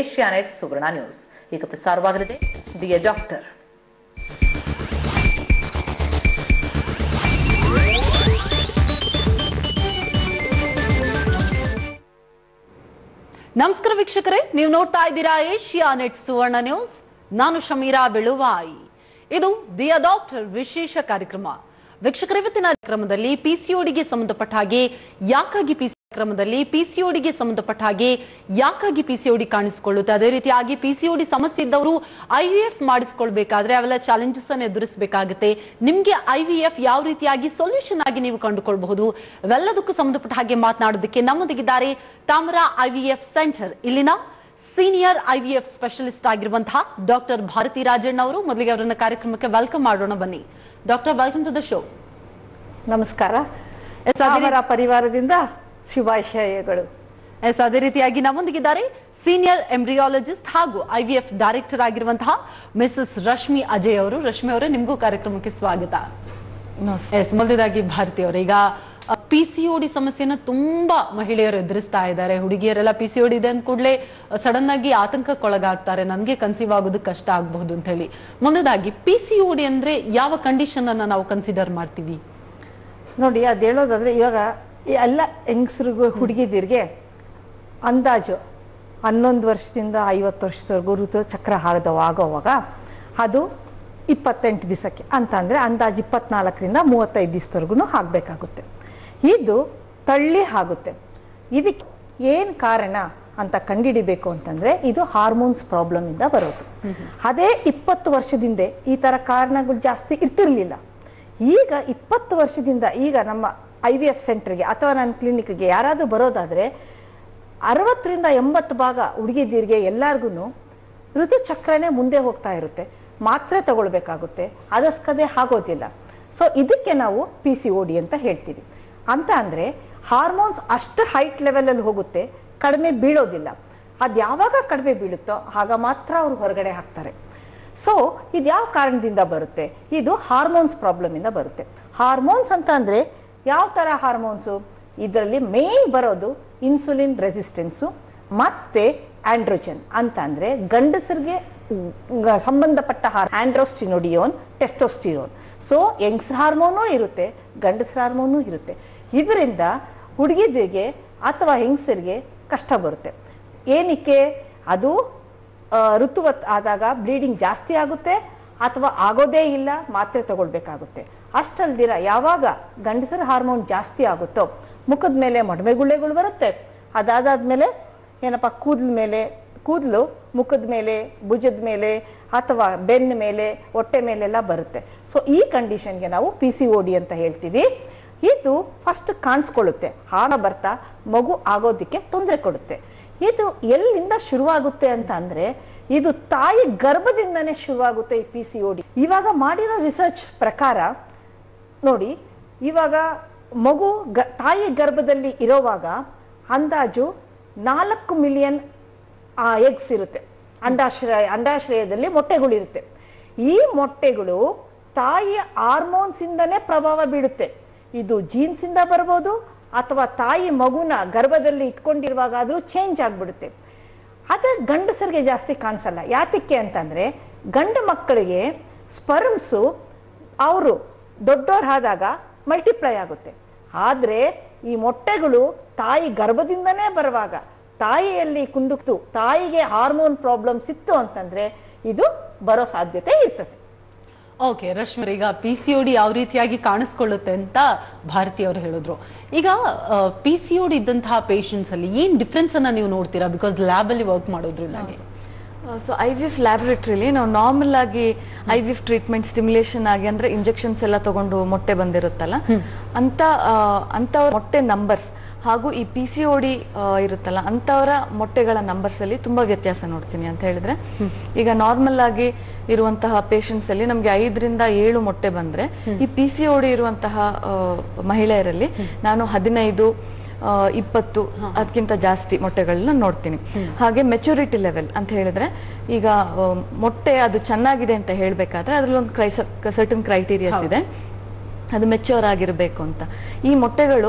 Asianet ಸುವರ್ಣ news ಈಗ ಪ್ರಸಾರವಾಗಲಿದೆ ಡಿಯ doctor ನಮಸ್ಕಾರ ವೀಕ್ಷಕರೇ ನೀವು ನೋಡ್ತಾ ಇದ್ದೀರಾ ಏಷ್ಯಾ ನೆಟ್ ಸುವರ್ಣ ನ್ಯೂಸ್ ನಾನು ಶಮೀರಾ ಬೆಳುವಾಯಿ ಇದು ದಿಯ ಡಾಕ್ಟರ್ ವಿಶೇಷ ಕಾರ್ಯಕ್ರಮ ವೀಕ್ಷಕರ ಇವತ್ತಿನ ಕಾರ್ಯಕ್ರಮದಲ್ಲಿ ಪಿಸಿಒಡಿಗೆ ಸಂಬಂಧಪಟ್ಟ ಹಾಗೆ ಯಾಕಾಗಿ ಪಿಸಿ ಕ್ರಮದಲ್ಲಿ ಪಿಸಿಒಡಿಗೆ ಸಂಬಂಧಪಟ್ಟ ಹಾಗೆ ಯಾಕಾಗಿ ಪಿಸಿಒಡಿ ಕಾಣಿಸಿಕೊಳ್ಳುತ್ತೆ ಅದೇ ರೀತಿಯಾಗಿ ಪಿಸಿಒಡಿ ಸಮಸ್ಯೆ ಇದ್ದವರು ಐವಿಎಫ್ ಮಾಡಿಸ್ಕೊಳ್ಬೇಕಾದ್ರೆ ಅವೆಲ್ಲ ಚಾಲೆಂಜಸ್ ಅನ್ನು ಎದುರಿಸಬೇಕಾಗುತ್ತೆ ನಿಮ್ಗೆ ಐವಿಎಫ್ ಯಾವ ರೀತಿಯಾಗಿ ಸೊಲ್ಯೂಷನ್ ಆಗಿ ನೀವು ಕಂಡುಕೊಳ್ಬಹುದು ಇವೆಲ್ಲದಕ್ಕೂ ಸಂಬಂಧಪಟ್ಟ ಹಾಗೆ ಮಾತನಾಡೋದಕ್ಕೆ ನಮ್ಮೊಂದಿಗಿದ್ದಾರೆ ತಾಮ್ರ ಐವಿಎಫ್ ಸೆಂಟರ್ ಇಲ್ಲಿನ ಸೀನಿಯರ್ ಐವಿಎಫ್ ಸ್ಪೆಷಲಿಸ್ಟ್ ಆಗಿರುವಂತಹ ಡಾಕ್ಟರ್ ಭಾರತಿ ರಾಜಣ್ಣ ಅವರು ಮೊದಲಿಗೆ ಅವರನ್ನ ಕಾರ್ಯಕ್ರಮಕ್ಕೆ ವೆಲ್ಕಮ್ ಮಾಡೋಣ ಬನ್ನಿ doctor welcome to the show ನಮಸ್ಕಾರ ಎಸ್, ಅದೇ ರೀತಿ- ಅವರ ಪರಿವಾರದಿಂದ ಶುಭಾಶಯಗಳು ಎಸ್ ಅದೇ ರೀತಿಯಾಗಿ ನಮ್ಮೊಂದಿಗಿದ್ದಾರೆ ಸೀನಿಯರ್ ಎಂಬ್ರಿಯಾಲಜಿಸ್ಟ್ ಹಾಗೂ ಐವಿಎಫ್ ಡೈರೆಕ್ಟರ್ ಆಗಿರುವಂತಹ ಮಿಸಸ್ ರಶ್ಮಿ ಅಜಯ್ ಅವರು ರಶ್ಮಿ ಅವರೇ ನಿಮಗೂ ಕಾರ್ಯಕ್ರಮಕ್ಕೆ ಸ್ವಾಗತ ಎಸ್ ಮೊದಲದಾಗಿ ಭಾರತಿ ಅವರು ಈಗ ಪಿ ಸಿ ಡಿ ಸಮಸ್ಯೆನ ತುಂಬಾ ಮಹಿಳೆಯರು ಎದುರಿಸ್ತಾ ಇದ್ದಾರೆ ಹುಡುಗಿಯರೆಲ್ಲ ಪಿ ಸಿ ಇದೆ ಅಂದ ಕೂಡಲೇ ಸಡನ್ ಆಗಿ ಆತಂಕಕ್ಕೊಳಗಾಗ್ತಾರೆ ನನಗೆ ಕನ್ಸೀವ್ ಆಗೋದು ಕಷ್ಟ ಆಗಬಹುದು ಅಂತ ಹೇಳಿ ಮೊದಲದಾಗಿ ಪಿ ಸಿ ಡಿ ಅಂದ್ರೆ ಯಾವ ಕಂಡೀಷನ್ ಅನ್ನ ನಾವು ಕನ್ಸಿಡರ್ ಮಾಡ್ತೀವಿ ನೋಡಿ ಅದು ಹೇಳೋದಾದ್ರೆ ಇವಾಗ ಈ ಎಲ್ಲ ಹೆಂಗಸ್ರಿಗೂ ಹುಡುಗಿದಿರ್ಗೆ ಅಂದಾಜು ಹನ್ನೊಂದು ವರ್ಷದಿಂದ ಐವತ್ತು ವರ್ಷದವರೆಗೂ ಋತು ಚಕ್ರ ಆಗದ ಆಗೋವಾಗ ಅದು ಇಪ್ಪತ್ತೆಂಟು ದಿವಸಕ್ಕೆ ಅಂತ ಅಂದರೆ ಅಂದಾಜು ಇಪ್ಪತ್ನಾಲ್ಕರಿಂದ ಮೂವತ್ತೈದು ದಿವಸದವರೆಗೂ ಆಗಬೇಕಾಗುತ್ತೆ ಇದು ತಳ್ಳಿ ಆಗುತ್ತೆ ಇದಕ್ಕೆ ಏನು ಕಾರಣ ಅಂತ ಕಂಡುಹಿಡಿಬೇಕು ಅಂತಂದರೆ ಇದು ಹಾರ್ಮೋನ್ಸ್ ಪ್ರಾಬ್ಲಮಿಂದ ಬರೋದು ಅದೇ ಇಪ್ಪತ್ತು ವರ್ಷದಿಂದ ಈ ಥರ ಕಾರಣಗಳು ಜಾಸ್ತಿ ಇರ್ತಿರ್ಲಿಲ್ಲ ಈಗ ಇಪ್ಪತ್ತು ವರ್ಷದಿಂದ ಈಗ ನಮ್ಮ ಐ ವಿ ಎಫ್ ಸೆಂಟರ್ಗೆ ಅಥವಾ ನನ್ನ ಕ್ಲಿನಿಕ್ಗೆ ಯಾರಾದರೂ ಬರೋದಾದರೆ ಅರವತ್ತರಿಂದ ಎಂಬತ್ತು ಭಾಗ ಹುಡುಗಿದೀರಿಗೆ ಎಲ್ಲರಿಗೂ ಋತುಚಕ್ರನೇ ಮುಂದೆ ಹೋಗ್ತಾ ಇರುತ್ತೆ ಮಾತ್ರೆ ತಗೊಳ್ಬೇಕಾಗುತ್ತೆ ಅದಸ್ಕದೆ ಆಗೋದಿಲ್ಲ ಸೊ ಇದಕ್ಕೆ ನಾವು ಪಿ ಸಿ ಓ ಡಿ ಅಂತ ಹೇಳ್ತೀವಿ ಅಂತ ಅಂದರೆ ಹಾರ್ಮೋನ್ಸ್ ಅಷ್ಟು ಹೈಟ್ ಲೆವೆಲಲ್ಲಿ ಹೋಗುತ್ತೆ ಕಡಿಮೆ ಬೀಳೋದಿಲ್ಲ ಅದು ಯಾವಾಗ ಕಡಿಮೆ ಬೀಳುತ್ತೋ ಆಗ ಮಾತ್ರ ಅವ್ರು ಹೊರಗಡೆ ಹಾಕ್ತಾರೆ ಸೊ ಇದು ಯಾವ ಕಾರಣದಿಂದ ಬರುತ್ತೆ ಇದು ಹಾರ್ಮೋನ್ಸ್ ಪ್ರಾಬ್ಲಮಿಂದ ಬರುತ್ತೆ ಹಾರ್ಮೋನ್ಸ್ ಅಂತ ಅಂದರೆ ಯಾವ ಥರ ಹಾರ್ಮೋನ್ಸು ಇದರಲ್ಲಿ ಮೇನ್ ಬರೋದು ಇನ್ಸುಲಿನ್ ರೆಸಿಸ್ಟೆನ್ಸು ಮತ್ತು ಆಂಡ್ರೋಜನ್ ಅಂತ ಅಂದರೆ ಗಂಡಸರಿಗೆ ಗ- ಸಂಬಂಧಪಟ್ಟ ಹಾರ್ ಆಂಡ್ರೋಸ್ಟಿನೋಡಿಯೋನ್ ಟೆಸ್ಟೋಸ್ಟಿರೋನ್ ಸೊ ಯಂಗ್ಸ್ ಹಾರ್ಮೋನು ಇರುತ್ತೆ ಗಂಡಸರ ಹಾರ್ಮೋನು ಇರುತ್ತೆ ಇದರಿಂದ ಹುಡುಗಿದಿಗೆ ಅಥವಾ ಹೆಂಗಸರಿಗೆ ಕಷ್ಟ ಬರುತ್ತೆ ಏನಕ್ಕೆ ಅದು ಆ, ಋತುವತ್ ಆದಾಗ ಬ್ಲೀಡಿಂಗ್ ಜಾಸ್ತಿ ಆಗುತ್ತೆ ಅಥವಾ ಆಗೋದೇ ಇಲ್ಲ ಮಾತ್ರೆ ತಗೊಳ್ಬೇಕಾಗುತ್ತೆ ಅಷ್ಟಲ್ದಿರ ಯಾವಾಗ ಗಂಡಸರ ಹಾರ್ಮೋನ್ ಜಾಸ್ತಿ ಆಗುತ್ತೋ ಮುಖದ ಮೇಲೆ ಮೊಡಮೆಗುಳ್ಳೆಗಳು ಬರುತ್ತೆ ಅದಾದಾದ್ಮೇಲೆ ಏನಪ್ಪ ಕೂದಲ ಮೇಲೆ ಕೂದಲು ಮುಖದ ಮೇಲೆ ಭುಜದ ಮೇಲೆ ಅಥವಾ ಬೆನ್ನ ಮೇಲೆ ಹೊಟ್ಟೆ ಮೇಲೆಲ್ಲ ಬರುತ್ತೆ ಸೊ ಈ ಕಂಡೀಷನ್ಗೆ ನಾವು ಪಿ ಸಿ ಓ ಡಿ ಅಂತ ಹೇಳ್ತೀವಿ ಇದು ಫಸ್ಟ್ ಕಾಣಿಸ್ಕೊಳ್ಳುತ್ತೆ ಆಗ ಬರ್ತಾ ಮಗು ಆಗೋದಕ್ಕೆ ತೊಂದರೆ ಕೊಡುತ್ತೆ ಇದು ಎಲ್ಲಿಂದ ಶುರುವಾಗುತ್ತೆ ಅಂತ ಅಂದ್ರೆ ಇದು ತಾಯಿ ಗರ್ಭದಿಂದನೇ ಶುರುವಾಗುತ್ತೆ ಈ ಪಿ ಸಿ ಓ ಡಿ ಇವಾಗ ಮಾಡಿರೋ ರಿಸರ್ಚ್ ಪ್ರಕಾರ ನೋಡಿ ಇವಾಗ ಮಗು ಗ ತಾಯಿ ಗರ್ಭದಲ್ಲಿ ಇರೋವಾಗ ಅಂದಾಜು ನಾಲ್ಕು ಮಿಲಿಯನ್ ಎಗ್ಸ್ ಇರುತ್ತೆ ಅಂಡಾಶ್ರಯ ಅಂಡಾಶ್ರಯದಲ್ಲಿ ಮೊಟ್ಟೆಗಳಿರುತ್ತೆ ಈ ಮೊಟ್ಟೆಗಳು ತಾಯಿಯ ಹಾರ್ಮೋನ್ಸಿಂದನೇ ಪ್ರಭಾವ ಬೀಳುತ್ತೆ ಇದು ಜೀನ್ಸಿಂದ ಬರ್ಬೋದು ಅಥವಾ ತಾಯಿ ಮಗುನ ಗರ್ಭದಲ್ಲಿ ಇಟ್ಕೊಂಡಿರುವಾಗ ಆದರೂ ಚೇಂಜ್ ಆಗಿಬಿಡುತ್ತೆ ಅದು ಗಂಡಸರಿಗೆ ಜಾಸ್ತಿ ಕಾಣಿಸಲ್ಲ ಯಾತಕ್ಕೆ ಅಂತಂದರೆ ಗಂಡು ಮಕ್ಕಳಿಗೆ ಸ್ಪರ್ಮ್ಸು ಅವರು ದೊಡ್ಡವರಾದಾಗ ಮಲ್ಟಿಪ್ಲೈ ಆಗುತ್ತೆ ಆದರೆ ಈ ಮೊಟ್ಟೆಗಳು ತಾಯಿ ಗರ್ಭದಿಂದನೇ ಬರುವಾಗ ತಾಯಿಯಲ್ಲಿ ಕುಂಡುಕ್ತು ತಾಯಿಗೆ ಹಾರ್ಮೋನ್ ಪ್ರಾಬ್ಲಮ್ಸ್ ಇತ್ತು ಅಂತಂದ್ರೆ ಇದು ಬರೋ ಸಾಧ್ಯತೆ ಇರ್ತದೆ ಓಕೆ ರಶ್ಮಿ ಈಗ ಪಿ ಸಿ ಡಿ ಯಾವ ರೀತಿಯಾಗಿ ಕಾಣಿಸ್ಕೊಳ್ಳುತ್ತೆ ಅಂತ ಭಾರತಿ ಅವರು ಹೇಳಿದ್ರು ಈಗ ಪಿ ಸಿ ಡಿ ಇದ್ದಂತಹ ಪೇಷಂಟ್ಸ್ ಅಲ್ಲಿ ಏನ್ ಡಿಫ್ರೆನ್ಸ್ ಅನ್ನ ನೀವು ನೋಡ್ತೀರಾ ಬಿಕಾಸ್ ಲ್ಯಾಬ್ ಅಲ್ಲಿ ವರ್ಕ್ ಮಾಡೋದ್ರಿಂದಾಗಿ ಸೊ ಐ ವಿ ಎಫ್ ಲ್ಯಾಬ್ರೇಟ್ರಿಲಿ ನಾವು ನಾರ್ಮಲ್ ಆಗಿ I V F treatment stimulation ಆಗಿ ಅಂದ್ರೆ ಇಂಜೆಕ್ಷನ್ಸ್ ಎಲ್ಲ ತಗೊಂಡು ಮೊಟ್ಟೆ ಬಂದಿರುತ್ತಲ್ಲ ಅಂತ ಆ, ಅಂಥವ್ರ ಮೊಟ್ಟೆ ನಂಬರ್ಸ್ ಹಾಗೂ ಈ ಪಿ ಸಿ ಒ ಡಿ ಇರುತ್ತಲ್ಲ ಅಂಥವರ ಮೊಟ್ಟೆಗಳ ನಂಬರ್ಸ್ ಅಲ್ಲಿ ತುಂಬಾ ವ್ಯತ್ಯಾಸ ನೋಡ್ತೀನಿ ಅಂತ ಹೇಳಿದ್ರೆ ಈಗ ನಾರ್ಮಲ್ ಆಗಿ ಇರುವಂತಹ ಪೇಷಂಟ್ಸ್ ಅಲ್ಲಿ ನಮ್ಗೆ ಐದರಿಂದ ಏಳು ಮೊಟ್ಟೆ ಬಂದ್ರೆ ಈ ಪಿ ಸಿ ಒ ಡಿ ಇರುವಂತಹ ಆ, ಮಹಿಳೆಯರಲ್ಲಿ ನಾನು ಹದಿನೈದು ಆ, ಇಪ್ಪತ್ತು ಅದಕ್ಕಿಂತ ಜಾಸ್ತಿ ಮೊಟ್ಟೆಗಳನ್ನ ನೋಡ್ತೀನಿ ಹಾಗೆ ಮೆಚುರಿಟಿ ಲೆವೆಲ್ ಅಂತ ಹೇಳಿದ್ರೆ ಈಗ ಆ, ಮೊಟ್ಟೆ ಅದು ಚೆನ್ನಾಗಿದೆ ಅಂತ ಹೇಳ್ಬೇಕಾದ್ರೆ ಅದ್ರಲ್ಲಿ ಒಂದು ಕ್ರೈ ಸರ್ಟನ್ ಕ್ರೈಟೀರಿಯಾಸ್ ಇದೆ ಅದು ಮೆಚ್ಯೂರ್ ಆಗಿರಬೇಕು ಅಂತ ಈ ಮೊಟ್ಟೆಗಳು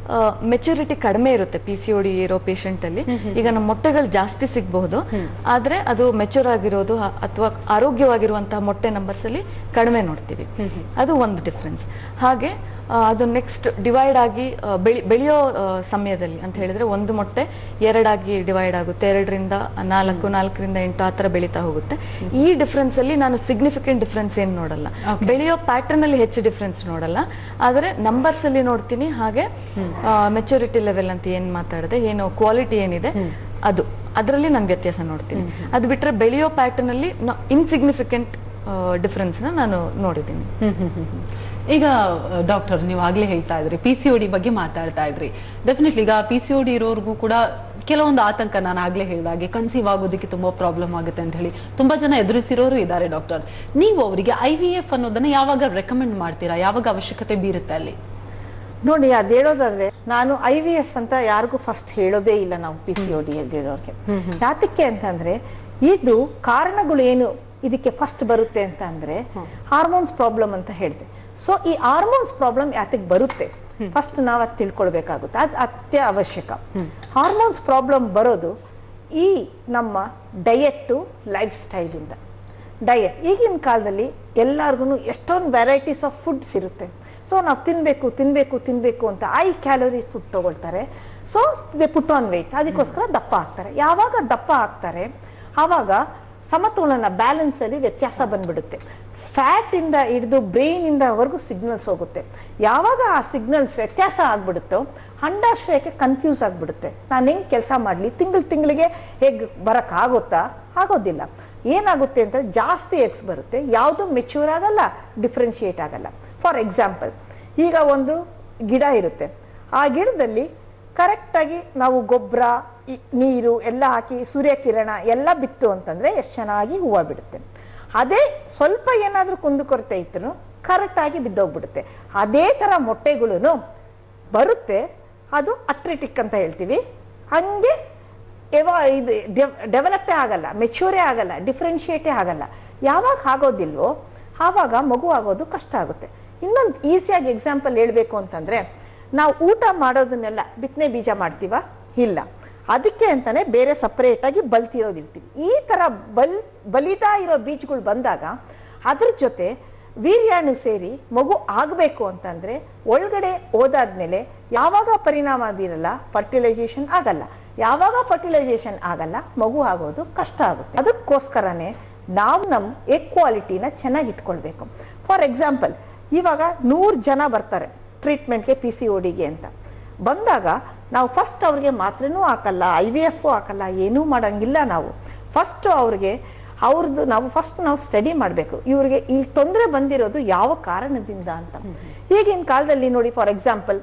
ಮೆಚುರಿಟಿ ಕಡಿಮೆ ಇರುತ್ತೆ ಪಿ ಸಿ ಡಿ ಇರೋ ಪೇಷಂಟ್ ಅಲ್ಲಿ ಈಗ ನಮ್ಮ ಮೊಟ್ಟೆಗಳು ಜಾಸ್ತಿ ಸಿಗಬಹುದು ಆದ್ರೆ ಅದು ಮೆಚೂರ್ ಆಗಿರೋದು ಅಥವಾ ಆರೋಗ್ಯವಾಗಿರುವಂತಹ ಮೊಟ್ಟೆ ನಂಬರ್ಸ್ ಅಲ್ಲಿ ಕಡಿಮೆ ನೋಡ್ತೀವಿ ಅದು ಒಂದು ಡಿಫ್ರೆನ್ಸ್ ಹಾಗೆ ಆ, ಅದು ನೆಕ್ಸ್ಟ್ ಡಿವೈಡ್ ಆಗಿ ಆ, ಬೆಳಿ ಬೆಳೆಯೋ ಆ, ಸಮಯದಲ್ಲಿ ಅಂತ ಹೇಳಿದ್ರೆ ಒಂದು ಮೊಟ್ಟೆ ಎರಡಾಗಿ ಡಿವೈಡ್ ಆಗುತ್ತೆ ಎರಡರಿಂದ ನಾಲ್ಕು ನಾಲ್ಕರಿಂದ ಎಂಟು ಆ ಥರ ಬೆಳೀತಾ ಹೋಗುತ್ತೆ ಈ ಡಿಫ್ರೆನ್ಸ್ ಅಲ್ಲಿ ನಾನು ಸಿಗ್ನಿಫಿಕೆಂಟ್ ಡಿಫ್ರೆನ್ಸ್ ಏನು ನೋಡಲ್ಲ ಬೆಳೆಯೋ ಪ್ಯಾಟರ್ನ್ ಅಲ್ಲಿ ಹೆಚ್ಚು ಡಿಫ್ರೆನ್ಸ್ ನೋಡಲ್ಲ ಆದರೆ ನಂಬರ್ಸ್ ಅಲ್ಲಿ ನೋಡ್ತೀನಿ ಹಾಗೆ ಮೆಚುರಿಟಿ ಲೆವೆಲ್ ಅಂತ ಏನ್ ಮಾತಾಡಿದೆ ಏನು ಕ್ವಾಲಿಟಿ ಏನಿದೆ ಅದು ಅದರಲ್ಲಿ ನಾನು ವ್ಯತ್ಯಾಸ ನೋಡ್ತೀನಿ ಅದು ಬಿಟ್ರೆ ಬೆಳೆಯೋ ಪ್ಯಾಟರ್ನ್ ಅಲ್ಲಿ ಇನ್ಸಿಗ್ನಿಫಿಕೆಂಟ್ ಡಿಫ್ರೆನ್ಸ್ ನ ನಾನು ನೋಡಿದ್ದೀನಿ ಹ್ಮ್ ಹ್ಮ್ ಹ್ಮ್ ಹ್ಮ್. ಈಗ ಡಾಕ್ಟರ್ ನೀವು ಆಗ್ಲೇ ಹೇಳ್ತಾ ಇದ್ರಿ ಪಿ ಸಿ ಡಿ ಬಗ್ಗೆ ಮಾತಾಡ್ತಾ ಇದ್ರಿ ಡೆಫಿನೆಟ್ಲಿ ಈಗ ಪಿ ಸಿ ಡಿ ಇರೋರ್ಗೂ ಕೂಡ ಕೆಲವೊಂದು ಆತಂಕ ನಾನು ಆಗ್ಲೇ ಹೇಳಿದಾಗೆ ಕನ್ಸೀವ್ ಆಗೋದಕ್ಕೆ ತುಂಬಾ ಪ್ರಾಬ್ಲಮ್ ಆಗುತ್ತೆ ಅಂತ ಹೇಳಿ ತುಂಬಾ ಜನ ಎದುರಿಸಿರೋರು ಇದ್ದಾರೆ ಡಾಕ್ಟರ್ ನೀವು ಅವರಿಗೆ ಐ ವಿ ಎಫ್ ಅನ್ನೋದನ್ನ ಯಾವಾಗ ರೆಕಮೆಂಡ್ ಮಾಡ್ತೀರಾ ಯಾವಾಗ ಅವಶ್ಯಕತೆ ಬೀರುತ್ತೆ ಅಲ್ಲಿ ನೋಡಿ ಅದು ಹೇಳೋದಾದ್ರೆ ನಾನು ಐ ವಿ ಎಫ್ ಅಂತ ಯಾರಿಗೂ ಫಸ್ಟ್ ಹೇಳೋದೇ ಇಲ್ಲ ನಾವು ಪಿ ಸಿ ಒ ಡಿ ಯಲ್ಲಿರೋರಿಗೆ ಯಾತಕ್ಕೆ ಅಂತಂದ್ರೆ ಇದು ಕಾರಣಗಳು ಏನು ಇದಕ್ಕೆ ಫಸ್ಟ್ ಬರುತ್ತೆ ಅಂತ ಅಂದ್ರೆ ಹಾರ್ಮೋನ್ಸ್ ಪ್ರಾಬ್ಲಮ್ ಅಂತ ಹೇಳಿದೆ ಸೊ ಈ ಹಾರ್ಮೋನ್ಸ್ ಪ್ರಾಬ್ಲಮ್ ಯಾತಕ್ಕೆ ಬರುತ್ತೆ ಫಸ್ಟ್ ನಾವು ಅದು ತಿಳ್ಕೊಳ್ಬೇಕಾಗುತ್ತೆ ಅದು ಅತ್ಯ ಅವಶ್ಯಕ ಹಾರ್ಮೋನ್ಸ್ ಪ್ರಾಬ್ಲಮ್ ಬರೋದು ಈ ನಮ್ಮ ಡಯೆಟ್ಟು ಲೈಫ್ ಸ್ಟೈಲಿಂದ ಡಯಟ್ ಈಗಿನ ಕಾಲದಲ್ಲಿ ಎಲ್ಲರಿಗೂ ಎಷ್ಟೊಂದು ವೆರೈಟೀಸ್ ಆಫ್ ಫುಡ್ಸ್ ಇರುತ್ತೆ ಸೊ ನಾವು ತಿನ್ನಬೇಕು ತಿನ್ನಬೇಕು ತಿನ್ನಬೇಕು ಅಂತ ಐ ಕ್ಯಾಲೋರಿ ಫುಡ್ ತಗೊಳ್ತಾರೆ so they put on weight ಅದಕ್ಕೋಸ್ಕರ ದಪ್ಪ ಆಗ್ತಾರೆ ಯಾವಾಗ ದಪ್ಪ ಆಗ್ತಾರೆ ಆವಾಗ ಸಮತೋಲನ ಬ್ಯಾಲೆನ್ಸ್ ಅಲ್ಲಿ ವ್ಯತ್ಯಾಸ ಬಂದ್ಬಿಡುತ್ತೆ ಫ್ಯಾಟ್ ಇಂದ ಹಿಡಿದು ಬ್ರೈನ್ ಇಂದವರೆಗೂ ಸಿಗ್ನಲ್ಸ್ ಹೋಗುತ್ತೆ ಯಾವಾಗ ಆ ಸಿಗ್ನಲ್ಸ್ ವ್ಯತ್ಯಾಸ ಆಗ್ಬಿಡುತ್ತೋ ಅಂಡಾಶ್ರಯಕ್ಕೆ ಕನ್ಫ್ಯೂಸ್ ಆಗ್ಬಿಡುತ್ತೆ ನಾನು ಹೆಂಗ್ ಕೆಲಸ ಮಾಡಲಿ ತಿಂಗಳು ತಿಂಗಳಿಗೆ ಹೇಗೆ ಬರಕ್ ಆಗುತ್ತಾ ಆಗೋದಿಲ್ಲ ಏನಾಗುತ್ತೆ ಅಂತ ಜಾಸ್ತಿ ಎಕ್ಸ್ ಬರುತ್ತೆ ಯಾವುದು ಮೆಚ್ಯೂರ್ ಆಗಲ್ಲ ಡಿಫ್ರೆನ್ಶಿಯೇಟ್ ಆಗಲ್ಲ ಫಾರ್ ಎಕ್ಸಾಂಪಲ್ ಈಗ ಒಂದು ಗಿಡ ಇರುತ್ತೆ ಆ ಗಿಡದಲ್ಲಿ ಕರೆಕ್ಟಾಗಿ ನಾವು ಗೊಬ್ಬರ ನೀರು ಎಲ್ಲ ಹಾಕಿ ಸೂರ್ಯಕಿರಣ ಎಲ್ಲ ಬಿತ್ತು ಅಂತಂದ್ರೆ ಎಷ್ಟು ಚೆನ್ನಾಗಿ ಹೂವು ಬಿಡುತ್ತೆ ಅದೇ ಸ್ವಲ್ಪ ಏನಾದರೂ ಕುಂದುಕೊರತೆ ಇತ್ತು ಕರೆಕ್ಟಾಗಿ ಬಿದ್ದೋಗ್ಬಿಡುತ್ತೆ ಅದೇ ಥರ ಮೊಟ್ಟೆಗಳು ಬರುತ್ತೆ ಅದು ಅಟ್ರೆಟಿಕ್ ಅಂತ ಹೇಳ್ತೀವಿ ಹಂಗೆ ಎವ ಇದು ಡೆವಲಪೇ ಆಗಲ್ಲ ಮೆಚ್ಯೂರೇ ಆಗಲ್ಲ ಡಿಫ್ರೆನ್ಶಿಯೇಟೇ ಆಗಲ್ಲ ಯಾವಾಗ ಆಗೋದಿಲ್ವೋ ಆವಾಗ ಮಗು ಆಗೋದು ಕಷ್ಟ ಆಗುತ್ತೆ ಇನ್ನೊಂದು ಈಸಿಯಾಗಿ ಎಕ್ಸಾಂಪಲ್ ಹೇಳಬೇಕು ಅಂತಂದ್ರೆ ನಾವು ಊಟ ಮಾಡೋದನ್ನೆಲ್ಲ ಬಿತ್ತನೆ ಬೀಜ ಮಾಡ್ತೀವ ಇಲ್ಲ ಅದಕ್ಕೆ ಅಂತಾನೆ ಬೇರೆ ಸಪ್ರೇಟಾಗಿ ಬಲ್ತಿರೋದಿರ್ತೀವಿ ಈ ಥರ ಬಲ್ ಬಲಿತಾ ಇರೋ ಬೀಜಗಳು ಬಂದಾಗ ಅದ್ರ ಜೊತೆ ವೀರ್ಯಾಣು ಸೇರಿ ಮಗು ಆಗಬೇಕು ಅಂತಂದ್ರೆ ಒಳಗಡೆ ಓದಾದ್ಮೇಲೆ ಯಾವಾಗ ಪರಿಣಾಮ ಬೀರಲ್ಲ ಫರ್ಟಿಲೈಸೇಷನ್ ಆಗಲ್ಲ ಯಾವಾಗ ಫರ್ಟಿಲೈಸೇಷನ್ ಆಗಲ್ಲ ಮಗು ಆಗೋದು ಕಷ್ಟ ಆಗುತ್ತೆ ಅದಕ್ಕೋಸ್ಕರನೇ ನಾವು ನಮ್ಮ ಎಗ್ ಕ್ವಾಲಿಟಿನ ಚೆನ್ನಾಗಿ ಇಟ್ಕೊಳ್ಬೇಕು ಫಾರ್ ಎಕ್ಸಾಂಪಲ್ ಇವಾಗ ನೂರು ಜನ ಬರ್ತಾರೆ ಟ್ರೀಟ್ಮೆಂಟ್ಗೆ ಪಿ ಸಿ ಡಿಗೆ ಅಂತ ಬಂದಾಗ ನಾವು ಫಸ್ಟ್ ಅವ್ರಿಗೆ ಮಾತ್ರೆನೂ ಹಾಕಲ್ಲ ಐ ವಿ ಎಫ್ ಹಾಕಲ್ಲ ಏನೂ ಮಾಡಂಗಿಲ್ಲ ನಾವು ಫಸ್ಟ್ ಅವ್ರಿಗೆ ಅವ್ರದ್ದು ನಾವು ಫಸ್ಟ್ ನಾವು ಸ್ಟಡಿ ಮಾಡಬೇಕು ಇವ್ರಿಗೆ ಈ ತೊಂದರೆ ಬಂದಿರೋದು ಯಾವ ಕಾರಣದಿಂದ ಅಂತ ಈಗಿನ ಕಾಲದಲ್ಲಿ ನೋಡಿ ಫಾರ್ ಎಕ್ಸಾಂಪಲ್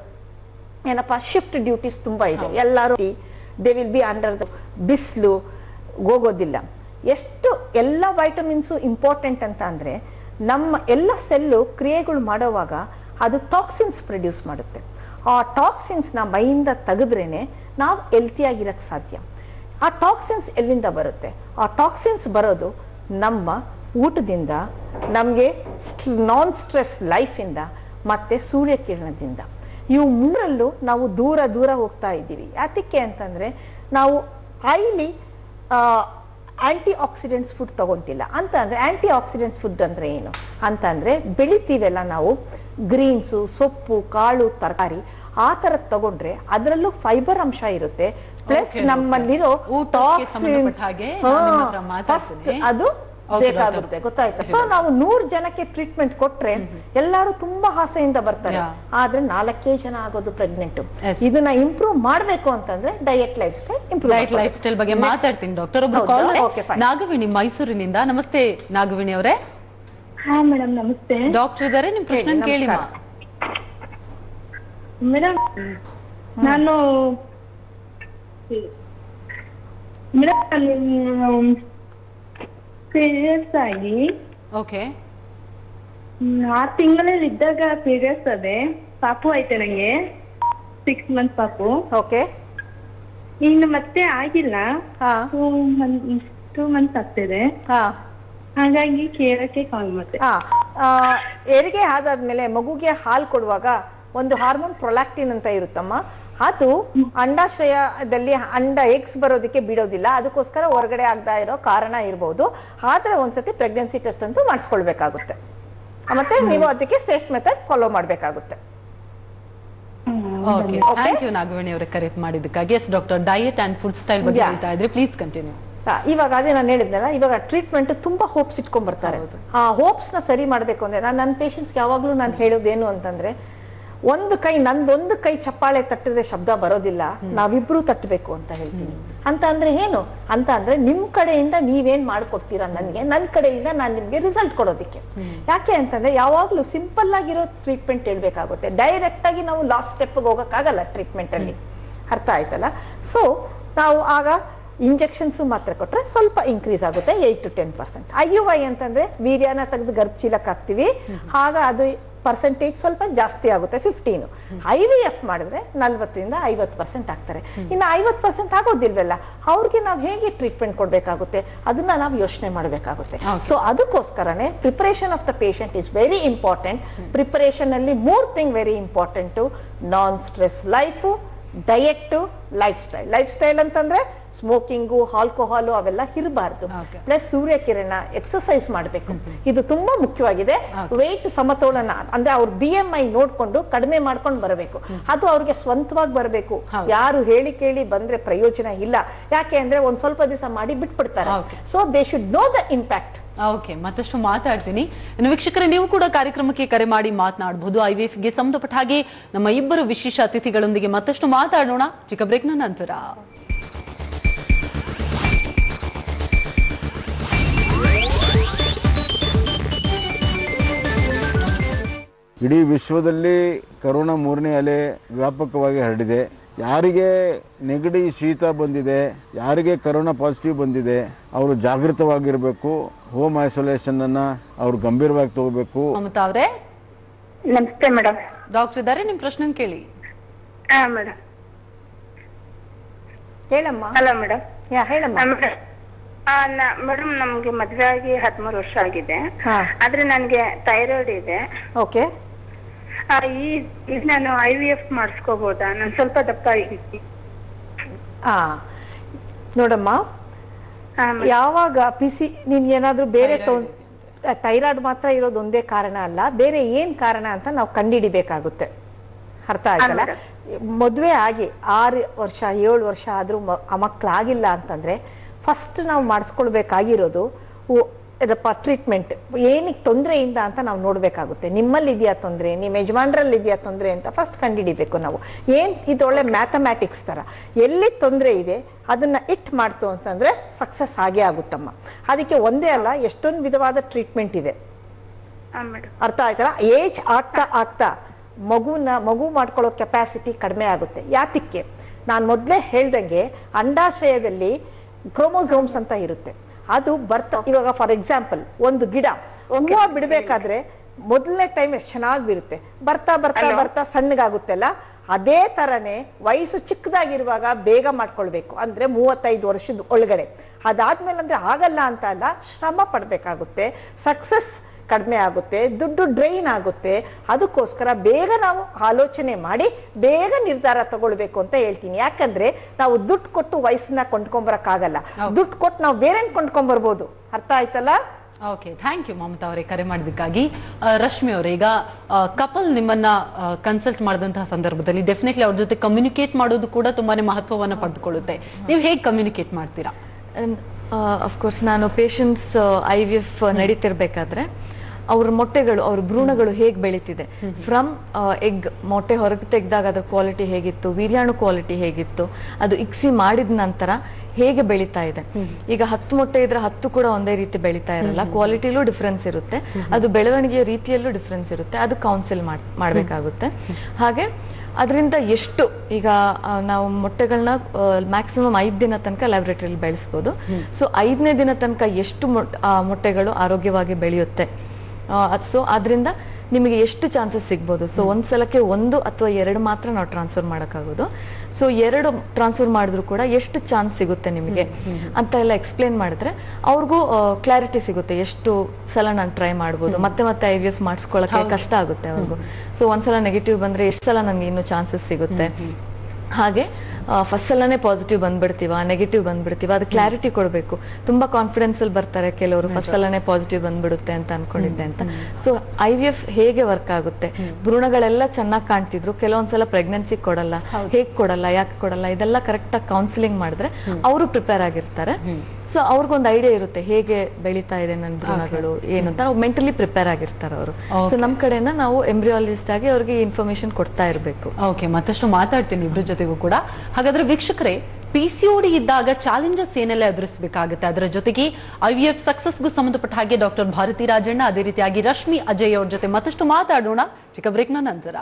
ಏನಪ್ಪ ಶಿಫ್ಟ್ ಡ್ಯೂಟೀಸ್ ತುಂಬ ಇದೆ ಎಲ್ಲರೂ they will be under the ಬಿಸಿಲು ಹೋಗೋದಿಲ್ಲ ಎಷ್ಟು ಎಲ್ಲ ವೈಟಮಿನ್ಸು ಇಂಪಾರ್ಟೆಂಟ್ ಅಂತ ಅಂದರೆ ನಮ್ಮ ಎಲ್ಲ ಸೆಲ್ಲು ಕ್ರಿಯೆಗಳು ಮಾಡೋವಾಗ ಅದು ಟಾಕ್ಸಿನ್ಸ್ ಪ್ರೊಡ್ಯೂಸ್ ಮಾಡುತ್ತೆ ಆ ಟಾಕ್ಸಿನ್ಸ್ನ ಮೈಯಿಂದ ತೆಗೆದ್ರೇನೆ ನಾವು ಹೆಲ್ತಿಯಾಗಿರಕ್ಕೆ ಸಾಧ್ಯ ಆ ಟಾಕ್ಸಿನ್ಸ್ ಎಲ್ಲಿಂದ ಬರುತ್ತೆ ಆ ಟಾಕ್ಸಿನ್ಸ್ ಬರೋದು ನಮ್ಮ ಊಟದಿಂದ ನಮಗೆ ನಾನ್ ಸ್ಟ್ರೆಸ್ ಲೈಫಿಂದ ಮತ್ತು ಸೂರ್ಯಕಿರಣದಿಂದ ಇವು ಮೂರಲ್ಲೂ ನಾವು ದೂರ ದೂರ ಹೋಗ್ತಾ ಇದ್ದೀವಿ ಯಾತಕ್ಕೆ ಅಂತಂದರೆ ನಾವು ಹೈಲಿ ಆಂಟಿ ಆಕ್ಸಿಡೆಂಟ್ಸ್ ಫುಡ್ ತಗೊಂತಿಲ್ಲ ಅಂತ ಅಂದರೆ ಆಂಟಿ ಆಕ್ಸಿಡೆಂಟ್ಸ್ ಫುಡ್ ಅಂದರೆ ಏನು ಅಂತಂದರೆ ಬೆಳಿತೀವಲ್ಲ ನಾವು ಗ್ರೀನ್ಸು ಸೊಪ್ಪು ಕಾಳು ತರಕಾರಿ ಆ ಥರದ್ದು ತಗೊಂಡ್ರೆ ಅದರಲ್ಲೂ ಫೈಬರ್ ಅಂಶ ಇರುತ್ತೆ ಪ್ಲಸ್ Okay, ನಮ್ಮಲ್ಲಿರೋ ಊಟಕ್ಕೆ ಸಂಬಂಧಪಟ್ಟ ಹಾಗೆ ನಾನು ನಿಮ್ಮ ಹತ್ರ ಮಾತಾಡ್ತೀನಿ. ಅದು Okay, ಬೇಕಾಗುತ್ತೆ ಗೊತ್ತಾಯ್ತಾ ಸೊ ನಾವು ನೂರ್ ಜನಕ್ಕೆ ಟ್ರೀಟ್ಮೆಂಟ್ ಕೊಟ್ರೆ ಎಲ್ಲರೂ ತುಂಬಾ ಆಸೆಯಿಂದ ಬರ್ತಾರೆ Yeah. ಆದ್ರೆ ನಾಲ್ಕೇ ಜನ ಆಗೋದು ಪ್ರೆಗ್ನೆಂಟ್ Yes. ಇದನ್ನ ಇಂಪ್ರೂವ್ ಮಾಡ್ಬೇಕು ಅಂತಂದ್ರೆ diet lifestyle improve diet lifestyle ಬಗ್ಗೆ ಮಾತಾಡ್ತೀನಿ ಡಾಕ್ಟರ್ ಒಬ್ರು ಹೌದಾ? ಕಾಲ್ Okay, fine. ನಾಗವೇಣಿ ಮೈಸೂರಿನಿಂದ ನಮಸ್ತೆ ನಾಗವೇಣಿ ಅವರೇ ಹಾ ಮೇಡಮ್ ನಮಸ್ತೆ ಡಾಕ್ಟರ್ ಇದಾರೆ ನಿಮ್ ಪ್ರಶ್ನೆ ಹೇಳಿ, ಕೇಳಿ ನಮಸ್ಕಾರ. ಮೇಡಮ್ ನಾನು ಮೇಡಮ್ ನಾನು ಪೀರಿಯಡ್ಸ್ ಆಗಿ ಓಕೆ ಹ್ಮ್, ಆರ್ ತಿಂಗಳಲ್ಲಿ ಇದ್ದಾಗ ಪೀರಿಯಡ್ಸ್ ಅದೇ ಪಾಪು ಐತೆ ನಂಗೆ ಸಿಕ್ಸ್ ಮಂತ್ ಪಾಪು ಓಕೆ ಇನ್ನು ಮತ್ತೆ ಆಗಿಲ್ಲ ಹಾ ಟೂ ಮಂತ್ ಟೂ ಮಂತ್ಸ್ ಆಗ್ತಿದೆ ಹಾ ಹಾಗಾಗಿ ಕೇಳಕ್ಕೆ ಕಾಲ್ ಮಾಡಿದೆ ಹಾ ಆ, ಹೆರಿಗೆ ಆದಾದ್ಮೇಲೆ ಮಗುಗೆ ಹಾಲು ಕೊಡುವಾಗ ಒಂದು ಹಾರ್ಮೋನ್ ಪ್ರೊಲಾಕ್ಟಿನ್ ಅಂತ ಇರುತ್ತಮ್ಮ ಅದು ಅಂಡಾಶ್ರಯದಲ್ಲಿ ಅಂಡ ಎಗ್ಸ್ ಬರೋದಕ್ಕೆ ಬಿಡೋದಿಲ್ಲ ಅದಕ್ಕೋಸ್ಕರ ಹೊರಗಡೆ ಆಗದ ಇರೋ ಕಾರಣ ಇರ್ಬೋದು ಆದ್ರೆ ಒಂದ್ಸತಿ ಪ್ರೆಗ್ನೆನ್ಸಿ ಟೆಸ್ಟ್ ಅಂತೂ ಮಾಡಿಸ್ಕೊಳ್ಬೇಕಾಗುತ್ತೆ ಮತ್ತೆ ನೀವು ಅದಕ್ಕೆ ಸೇಫ್ ಮೆಥಡ್ ಫಾಲೋ ಮಾಡಬೇಕಾಗುತ್ತೆ ಓಕೆ ಥ್ಯಾಂಕ್ ಯು ನಾಗವೇಣಿ ಅವರ ಕರೆ ಮಾಡಿದ್ದಕ್ಕಾಗಿ yes doctor diet and food style ಬಗ್ಗೆ Yeah. ಹೇಳ್ತಾ ಇದ್ರೆ ಪ್ಲೀಸ್ ಕಂಟಿನ್ಯೂ ಆ, ಇವಾಗ ಅದೇ ನಾನು ಹೇಳಿದ್ನಲ್ಲ ಇವಾಗ ಟ್ರೀಟ್ಮೆಂಟ್ ತುಂಬಾ ಹೋಪ್ಸ್ ಇಟ್ಕೊಂಡ್ ಬರ್ತಾರೆ ಆ ಹೋಪ್ಸ್ ನ ಸರಿ ಮಾಡ್ಬೇಕು ಅಂದ್ರೆ ನಾನು ನನ್ನ ಪೇಷಂಟ್ಸ್ ಯಾವಾಗ್ಲೂ ನಾನು ಹೇಳೋದೇನು ಅಂತಂದ್ರೆ ಒಂದು ಕೈ ನಂದೊಂದು ಕೈ ಚಪ್ಪಾಳೆ ತಟ್ಟಿದ್ರೆ ಶಬ್ದ ಬರೋದಿಲ್ಲ ನಾವಿಬ್ರು ತಟ್ಟಬೇಕು ಅಂತ ಹೇಳ್ತೀನಿ ಅಂತ ಅಂದ್ರೆ ಏನು ಅಂತ ಅಂದ್ರೆ ನಿಮ್ ಕಡೆಯಿಂದ ನೀವೇನ್ ಮಾಡ್ಕೊಡ್ತೀರಾ ನನ್ಗೆ ನನ್ ಕಡೆಯಿಂದ ನಾನು ನಿಮ್ಗೆ ರಿಸಲ್ಟ್ ಕೊಡೋದಕ್ಕೆ ಯಾಕೆ ಅಂತಂದ್ರೆ ಯಾವಾಗ್ಲೂ ಸಿಂಪಲ್ ಆಗಿರೋ ಟ್ರೀಟ್ಮೆಂಟ್ ಹೇಳ್ಬೇಕಾಗುತ್ತೆ ಡೈರೆಕ್ಟ್ ಆಗಿ ನಾವು ಲಾಸ್ಟ್ ಸ್ಟೆಪ್ಗೆ ಹೋಗಕ್ಕಾಗಲ್ಲ ಟ್ರೀಟ್ಮೆಂಟ್ ಅಲ್ಲಿ ಅರ್ಥ ಆಯ್ತಲ್ಲ ಸೊ ನಾವು ಆಗ ಇಂಜೆಕ್ಷನ್ಸ್ ಮಾತ್ರ ಕೊಟ್ರೆ ಸ್ವಲ್ಪ ಇನ್ಕ್ರೀಸ್ ಆಗುತ್ತೆ eight to ten percent I U I ಅಂತಂದ್ರೆ ವೀರ್ಯನ ತೆಗೆದು ಗರ್ಭಚೀಲಕ್ಕೆ ಹಾಕ್ತಿವಿ ಆಗ ಅದು ಪರ್ಸೆಂಟೇಜ್ ಸ್ವಲ್ಪ ಜಾಸ್ತಿ ಆಗುತ್ತೆ ಫಿಫ್ಟೀನು ಐ ವಿ ಎಫ್ ಮಾಡಿದ್ರೆ ನಲ್ವತ್ತರಿಂದ ಐವತ್ತು ಪರ್ಸೆಂಟ್ ಆಗ್ತಾರೆ ಇನ್ನು ಐವತ್ತು ಪರ್ಸೆಂಟ್ ಆಗೋದಿಲ್ವಲ್ಲ ಅವ್ರಿಗೆ ನಾವು ಹೇಗೆ ಟ್ರೀಟ್ಮೆಂಟ್ ಕೊಡಬೇಕಾಗುತ್ತೆ ಅದನ್ನ ನಾವು ಯೋಚನೆ ಮಾಡಬೇಕಾಗುತ್ತೆ ಸೊ ಅದಕ್ಕೋಸ್ಕರನೇ preparation of the patient is very important preparation ಅಲ್ಲಿ ಮೂರ್ thing very important non stress life diet lifestyle lifestyle ಅಂತಂದ್ರೆ ಸ್ಮೋಕಿಂಗು ಆಲ್ಕೋಹಾಲು ಅವೆಲ್ಲ ಇರಬಾರ್ದು Okay. ಪ್ಲಸ್ ಸೂರ್ಯಕಿರಣ ಎಕ್ಸರ್ಸೈಸ್ ಮಾಡಬೇಕು ಇದು ತುಂಬಾ ಮುಖ್ಯವಾಗಿದೆ ವೆಯ್ಟ್ ಸಮತೋಲನ ಅಂದ್ರೆ ಅವ್ರ ಬಿ ಎಂ ಐ ನೋಡ್ಕೊಂಡು ಕಡಿಮೆ ಮಾಡ್ಕೊಂಡು ಬರಬೇಕು ಅದು ಅವ್ರಿಗೆ ಸ್ವಂತವಾಗಿ ಬರಬೇಕು ಯಾರು ಹೇಳಿ ಕೇಳಿ ಬಂದ್ರೆ ಪ್ರಯೋಜನ ಇಲ್ಲ ಯಾಕೆ ಅಂದ್ರೆ ಒಂದ್ ಸ್ವಲ್ಪ ದಿವಸ ಮಾಡಿ ಬಿಟ್ಬಿಡ್ತಾರೆ Okay. So they should know the impact okay ಮತ್ತಷ್ಟು ಮಾತಾಡ್ತೀನಿ ಇನ್ನು ವೀಕ್ಷಕರೇ ನೀವು ಕೂಡ ಕಾರ್ಯಕ್ರಮಕ್ಕೆ ಕರೆ ಮಾಡಿ ಮಾತನಾಡಬಹುದು ಐವಿಎಫ್ ಗೆ ಸಂಬಂಧಪಟ್ಟ ಹಾಗೆ ನಮ್ಮ ಇಬ್ಬರು ವಿಶೇಷ ಅತಿಥಿಗಳೊಂದಿಗೆ ಮತ್ತಷ್ಟು ಮಾತಾಡೋಣ ಚಿಕ್ಕ ಬ್ರೇಕ್ನ ನಂತರ ಇಡೀ ವಿಶ್ವದಲ್ಲಿ ಕರೋನಾ ಮೂರನೇ ಅಲೆ ವ್ಯಾಪಕವಾಗಿ ಹರಡಿದೆ ಯಾರಿಗೆ ನೆಗಡಿ ಶೀತ ಬಂದಿದೆ ಯಾರಿಗೆ ಕರೋನಾ ಪಾಸಿಟಿವ್ ಬಂದಿದೆ ಅವರು ಜಾಗೃತವಾಗಿರಬೇಕು ಹೋಮ್ ಐಸೋಲೇಷನ್ ಅನ್ನ ಅವ್ರು ಗಂಭೀರವಾಗಿ ತಗೋಬೇಕು ಮಮತಾ ಅವರೇ ನಮಸ್ತೆ ಮೇಡಮ್ ಡಾಕ್ಟರ್ ಇದ್ದಾರೆ ನಿಮ್ ಪ್ರಶ್ನೆ ಕೇಳಿ ಹಾ ಮೇಡಮ್ ಹೇಳಮ್ಮ ಹಲೋ ಮೇಡಮ್ ಯಾ ಹೇಳಮ್ಮ ಮೇಡಮ್ ನಮ್ಗೆ ಮದ್ವೆ ಆಗಿ ಹದಿಮೂರು ವರ್ಷ ಆಗಿದೆ ಹಾ. ಆದ್ರೆ ನನ್ಗೆ ಥೈರಾಯ್ಡ್ ಇದೆ ಓಕೆ ಆ, ಈ ಈಗ ನಾನು ಐ ವಿ ಎಫ್ ಮಾಡಿಸ್ಕೋಬಹುದಾ ನಾನು ಸ್ವಲ್ಪ ದಪ್ಪ ಇದ್ದೀನಿ ಆ ನೋಡಮ್ಮ ಹಾ, madam. ಯಾವಾಗ ಪಿ ಸಿ ನೀನ್ ಏನಾದ್ರೂ ಬೇರೆ ಥೈರಾಯ್ಡ್ ಮಾತ್ರ ಇರೋದು ಒಂದೇ ಕಾರಣ ಅಲ್ಲ ಬೇರೆ ಏನ್ ಕಾರಣ ಅಂತ ನಾವು ಕಂಡಿಡಿಬೇಕಾಗುತ್ತೆ ಅರ್ಥ ಆಯ್ತಲ್ಲ ಮದುವೆ ಆಗಿ ಆರು ವರ್ಷ ಏಳು ವರ್ಷ ಆದ್ರೂ ಮ- ಆ ಮಕ್ಳಾಗಿಲ್ಲ ಅಂತಂದ್ರೆ ಫಸ್ಟ್ ನಾವು ಮಾಡಿಸ್ಕೊಳ್ಬೇಕಾಗಿರೋದು ಉ- ಏನಪ್ಪ ಟ್ರೀಟ್ಮೆಂಟ್ ಏನಕ್ಕೆ ತೊಂದರೆಯಿಂದ ಅಂತ ನಾವು ನೋಡ್ಬೇಕಾಗುತ್ತೆ ನಿಮ್ಮಲ್ಲಿ ಇದೆಯಾ ತೊಂದರೆ ನಿಮ್ಮ ಯಜಮಾನ್ರಲ್ಲಿ ಇದೆಯಾ ತೊಂದರೆ ಅಂತ ಫಸ್ಟ್ ಕಂಡುಹಿಡಿಬೇಕು ನಾವು ಏನ್ ಇದು ಒಳ್ಳೆ ಮ್ಯಾಥಮ್ಯಾಟಿಕ್ಸ್ ತರ ಎಲ್ಲಿ ತೊಂದರೆ ಇದೆ ಅದನ್ನ ಇಟ್ ಮಾಡ್ತು ಅಂತಂದ್ರೆ ಸಕ್ಸಸ್ ಆಗೇ ಆಗುತ್ತಮ್ಮ ಅದಕ್ಕೆ ಒಂದೇ ಅಲ್ಲ ಎಷ್ಟೊಂದು ವಿಧವಾದ ಟ್ರೀಟ್ಮೆಂಟ್ ಇದೆ ಹಾ ಮೇಡಮ್ ಅರ್ಥ ಆಯ್ತಲ್ಲ ಏಜ್ ಆಗ್ತಾ ಆಗ್ತಾ ಮಗುನ ಮಗು ಮಾಡ್ಕೊಳ್ಳೋ ಕೆಪಾಸಿಟಿ ಕಡಿಮೆ ಆಗುತ್ತೆ ಯಾತಕ್ಕೆ ನಾನು ಮೊದಲೇ ಹೇಳ್ದಂಗೆ ಅಂಡಾಶಯದಲ್ಲಿ ಕ್ರೋಮೋಸೋಮ್ಸ್ ಅಂತ ಇರುತ್ತೆ ಅದು ಬರ್ತಾ ಇವಾಗ ಫಾರ್ ಎಕ್ಸಾಂಪಲ್ ಒಂದು ಗಿಡ ಹೂವ ಬಿಡ್ಬೇಕಾದ್ರೆ ಮೊದಲನೇ ಟೈಮ್ ಎಷ್ಟು ಚೆನ್ನಾಗಿ ಬಿರುತ್ತೆ ಬರ್ತಾ ಬರ್ತಾ ಬರ್ತಾ ಸಣ್ಣಗಾಗುತ್ತಲ್ಲ ಅದೇ ತರನೇ ವಯಸ್ಸು ಚಿಕ್ಕದಾಗಿರುವಾಗ ಬೇಗ ಮಾಡ್ಕೊಳ್ಬೇಕು ಅಂದ್ರೆ ಮೂವತ್ತೈದು ವರ್ಷದ ಒಳಗಡೆ ಅದಾದ್ಮೇಲೆ ಅಂದ್ರೆ ಆಗಲ್ಲ ಅಂತ ಅಲ್ಲ ಶ್ರಮ ಪಡ್ಬೇಕಾಗುತ್ತೆ ಸಕ್ಸಸ್ ಕಡಿಮೆ ಆಗುತ್ತೆ ದುಡ್ಡು ಡ್ರೈನ್ ಆಗುತ್ತೆ ಅದಕ್ಕೋಸ್ಕರ ಬೇಗ ನಾವು ಆಲೋಚನೆ ಮಾಡಿ ಬೇಗ ನಿರ್ಧಾರ ತಗೊಳ್ಬೇಕು ಅಂತ ಹೇಳ್ತೀನಿ ಯಾಕಂದ್ರೆ ನಾವು ದುಡ್ಡು ಕೊಟ್ಟು ವಯಸ್ಸನ್ನ ಕೊಂಡ್ಕೊಂಬರಕ್ಕಾಗಲ್ಲ ದುಡ್ಡು ಕೊಟ್ಟು ನಾವು ಬೇರೆ ಕೊಂಡ್ಕೊಂಬರ್ಬೋದು ಅರ್ಥ ಆಯ್ತಲ್ಲ ಓಕೆ ಥ್ಯಾಂಕ್ ಯು ಮಮತಾ ಅವರೇ ಕರೆ ಮಾಡಿದ್ದಕ್ಕಾಗಿ ಆ, ರಶ್ಮಿ ಅವರೇ ಈಗ ಕಪಲ್ ನಿಮ್ಮನ್ನ ಕನ್ಸಲ್ಟ್ ಮಾಡಿದಂತಹ ಸಂದರ್ಭದಲ್ಲಿ ಡೆಫಿನೆಟ್ಲಿ ಅವ್ರ ಜೊತೆ ಕಮ್ಯುನಿಕೇಟ್ ಮಾಡೋದು ಕೂಡ ತುಂಬಾನೇ ಮಹತ್ವವನ್ನ ಪಡೆದುಕೊಳ್ಳುತ್ತೆ ನೀವು ಹೇಗೆ ಕಮ್ಯುನಿಕೇಟ್ ಮಾಡ್ತೀರಾ ಅಫ್ಕೋರ್ಸ್ ನಾನು ಪೇಷಂಟ್ಸ್ ಐ ವಿ ಎಫ್ ನಡೀತಿರ್ಬೇಕಾದ್ರೆ ಅವ್ರ ಮೊಟ್ಟೆಗಳು ಅವ್ರ ಭ್ರೂಣಗಳು ಹೇಗೆ ಬೆಳೀತಿದೆ ಫ್ರಮ್ ಎಗ್ ಮೊಟ್ಟೆ ಹೊರಗೆ ತೆಗೆದಾಗ ಅದ್ರ ಕ್ವಾಲಿಟಿ ಹೇಗಿತ್ತು ವೀರ್ಯಾಣು ಕ್ವಾಲಿಟಿ ಹೇಗಿತ್ತು ಅದು ಇಕ್ಸಿ ಮಾಡಿದ ನಂತರ ಹೇಗೆ ಬೆಳೀತಾ ಇದೆ ಈಗ ಹತ್ತು ಮೊಟ್ಟೆ ಇದ್ರೆ ಹತ್ತು ಕೂಡ ಒಂದೇ ರೀತಿ ಬೆಳೀತಾ ಇರಲ್ಲ ಕ್ವಾಲಿಟಿಲೂ ಡಿಫ್ರೆನ್ಸ್ ಇರುತ್ತೆ ಅದು ಬೆಳವಣಿಗೆಯ ರೀತಿಯಲ್ಲೂ ಡಿಫ್ರೆನ್ಸ್ ಇರುತ್ತೆ ಅದು ಕೌನ್ಸಿಲ್ ಮಾಡಬೇಕಾಗುತ್ತೆ ಹಾಗೆ ಅದರಿಂದ ಎಷ್ಟು ಈಗ ಆ, ನಾವು ಮೊಟ್ಟೆಗಳನ್ನ ಮ್ಯಾಕ್ಸಿಮಮ್ ಐದು ದಿನ ತನಕ ಲ್ಯಾಬ್ರೇಟರಿಲಿ ಬೆಳೆಸ್ಬೋದು ಸೊ ಐದನೇ ದಿನ ತನಕ ಎಷ್ಟು ಮೊಟ್- ಆ ಮೊಟ್ಟೆಗಳು ಆರೋಗ್ಯವಾಗಿ ಬೆಳೆಯುತ್ತೆ ಸೊ ಅದರಿಂದ ನಿಮಗೆ ಎಷ್ಟು ಚಾನ್ಸಸ್ ಸಿಗ್ಬೋದು ಸೊ ಒಂದ್ ಸಲಕ್ಕೆ ಒಂದು ಅಥವಾ ಎರಡು ಮಾತ್ರ ನಾವು ಟ್ರಾನ್ಸ್ಫರ್ ಮಾಡೋಕ್ಕಾಗೋದು ಸೊ ಎರಡು ಟ್ರಾನ್ಸ್ಫರ್ ಮಾಡಿದ್ರು ಕೂಡ ಎಷ್ಟು ಚಾನ್ಸ್ ಸಿಗುತ್ತೆ ನಿಮಗೆ ಅಂತ ಎಲ್ಲ ಎಕ್ಸ್ಪ್ಲೇನ್ ಮಾಡಿದ್ರೆ ಅವ್ರಿಗೂ ಕ್ಲಾರಿಟಿ ಸಿಗುತ್ತೆ ಎಷ್ಟು ಸಲ ನಾನು ಟ್ರೈ ಮಾಡ್ಬೋದು ಮತ್ತೆ ಮತ್ತೆ ಐ ವಿ ಎಫ್ ಮಾಡಿಸ್ಕೊಳ್ಳೋಕೆ ಕಷ್ಟ ಆಗುತ್ತೆ ಅವ್ರಿಗೂ ಸೊ ಒಂದ್ಸಲ ನೆಗೆಟಿವ್ ಬಂದ್ರೆ ಎಷ್ಟು ಸಲ ನನಗೆ ಇನ್ನೂ ಚಾನ್ಸಸ್ ಸಿಗುತ್ತೆ ಹಾಗೆ ಫಸ್ಟ್ ಸಲನೇ ಪಾಸಿಟಿವ್ ಬಂದ್ಬಿಡ್ತೀವ ನೆಗೆಟಿವ್ ಬಂದ್ಬಿಡ್ತೀವ ಅದು ಕ್ಲಾರಿಟಿ ಕೊಡಬೇಕು ತುಂಬಾ ಕಾನ್ಫಿಡೆನ್ಸ್ ಅಲ್ಲಿ ಬರ್ತಾರೆ ಕೆಲವರು ಫಸ್ಟ್ ಸಲನೇ ಪಾಸಿಟಿವ್ ಬಂದ್ಬಿಡುತ್ತೆ ಅಂತ ಅನ್ಕೊಂಡಿದ್ದೆ ಅಂತ ಸೊ ಐ ವಿ ಎಫ್ ಹೇಗೆ ವರ್ಕ್ ಆಗುತ್ತೆ ಭ್ರೂಣಗಳೆಲ್ಲ ಚೆನ್ನಾಗಿ ಕಾಣ್ತಿದ್ರು ಕೆಲವೊಂದ್ಸಲ ಪ್ರೆಗ್ನೆನ್ಸಿ ಕೊಡಲ್ಲ ಹೇಗ್ ಕೊಡಲ್ಲ ಯಾಕೆ ಕೊಡಲ್ಲ ಇದೆಲ್ಲ ಕರೆಕ್ಟ್ ಆಗಿ ಕೌನ್ಸಿಲಿಂಗ್ ಮಾಡಿದ್ರೆ ಅವರು ಪ್ರಿಪೇರ್ ಆಗಿರ್ತಾರೆ ಸೊ ಅವ್ರಿಗೊಂದು ಐಡಿಯಾ ಇರುತ್ತೆ ಹೇಗೆ ಬೆಳೀತಾ ಇದೆ ನನ್ನ ಭ್ರೂಣಗಳು ಏನು ಅಂತ ಮೆಂಟಲಿ ಪ್ರಿಪೇರ್ ಆಗಿರ್ತಾರೆ ಅವರು ಸೊ ನಮ್ ಕಡೆಯಿಂದ ನಾವು ಎಂಬ್ರಿಯಾಲಜಿಸ್ಟ್ ಆಗಿ ಅವ್ರಿಗೆ ಇನ್ಫಾರ್ಮೇಶನ್ ಕೊಡ್ತಾ ಇರಬೇಕು ಓಕೆ ಮತ್ತಷ್ಟು ಮಾತಾಡ್ತೀನಿ ಇಬ್ರ ಜೊತೆಗೂ ಕೂಡ ಹಾಗಾದ್ರೆ ವೀಕ್ಷಕರೇ ಪಿ ಸಿ ಡಿ ಇದ್ದಾಗ ಚಾಲೆಂಜಸ್ ಏನೆಲ್ಲ ಎದುರಿಸಬೇಕಾಗುತ್ತೆ ಅದರ ಜೊತೆಗೆ ಐ ವಿ ಎಫ್ ಸಕ್ಸಸ್ಗೂ ಸಂಬಂಧಪಟ್ಟ ಹಾಗೆ ಡಾಕ್ಟರ್ ಭಾರತಿ ರಾಜಣ್ಣ ಅದೇ ರೀತಿಯಾಗಿ ರಶ್ಮಿ ಅಜಯ್ ಅವ್ರ ಜೊತೆ ಮತ್ತಷ್ಟು ಮಾತಾಡೋಣ ಚಿಕ್ಕ ಬ್ರೇಕ್ನ ನಂತರ